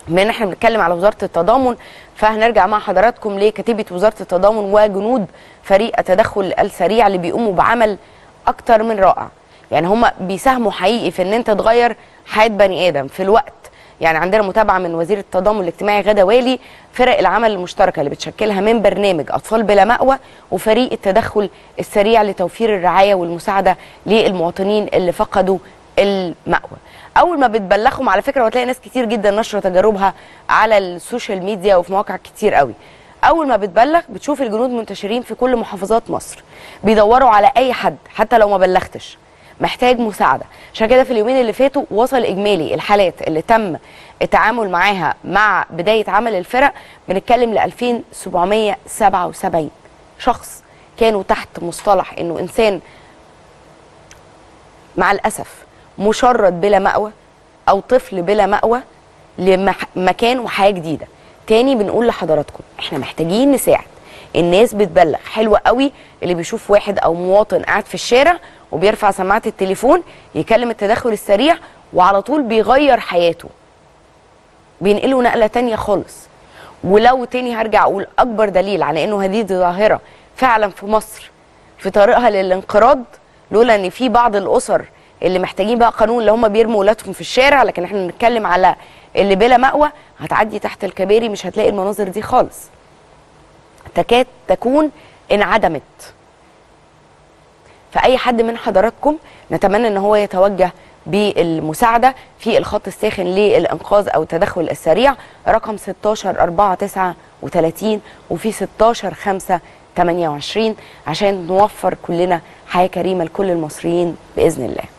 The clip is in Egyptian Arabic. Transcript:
بما ان احنا بنتكلم على وزاره التضامن فهنرجع مع حضراتكم لكتيبه وزاره التضامن وجنود فريق التدخل السريع اللي بيقوموا بعمل اكتر من رائع يعني هم بيساهموا حقيقي في ان انت تغير حياه بني ادم في الوقت يعني عندنا متابعه من وزير التضامن الاجتماعي غدا والي فرق العمل المشتركه اللي بتشكلها من برنامج اطفال بلا مأوى وفريق التدخل السريع لتوفير الرعايه والمساعده للمواطنين اللي فقدوا المأوى اول ما بتبلغهم على فكره وتلاقي ناس كتير جدا نشره تجاربها على السوشيال ميديا وفي مواقع كتير قوي اول ما بتبلغ بتشوف الجنود منتشرين في كل محافظات مصر بيدوروا على اي حد حتى لو ما بلغتش محتاج مساعده عشان كده في اليومين اللي فاتوا وصل اجمالي الحالات اللي تم التعامل معاها مع بدايه عمل الفرق بنتكلم ل 2777 شخص كانوا تحت مصطلح انه انسان مع الاسف مشرد بلا مأوى او طفل بلا مأوى لمكان وحياه جديده تاني بنقول لحضراتكم احنا محتاجين نساعد الناس بتبلغ حلوة قوي اللي بيشوف واحد او مواطن قاعد في الشارع وبيرفع سماعه التليفون يكلم التدخل السريع وعلى طول بيغير حياته بينقله نقله تانية خالص ولو تاني هرجع اقول اكبر دليل على انه هذه ظاهره فعلا في مصر في طريقها للانقراض لولا ان في بعض الاسر اللي محتاجين بقى قانون اللي هم بيرموا ولادهم في الشارع لكن احنا بنتكلم على اللي بلا مأوى هتعدي تحت الكباري مش هتلاقي المناظر دي خالص تكاد تكون انعدمت فأي حد من حضراتكم نتمنى ان هو يتوجه بالمساعدة في الخط الساخن للإنقاذ أو التدخل السريع رقم 16 4 39 وفي 16 5 28 عشان نوفر كلنا حياة كريمة لكل المصريين بإذن الله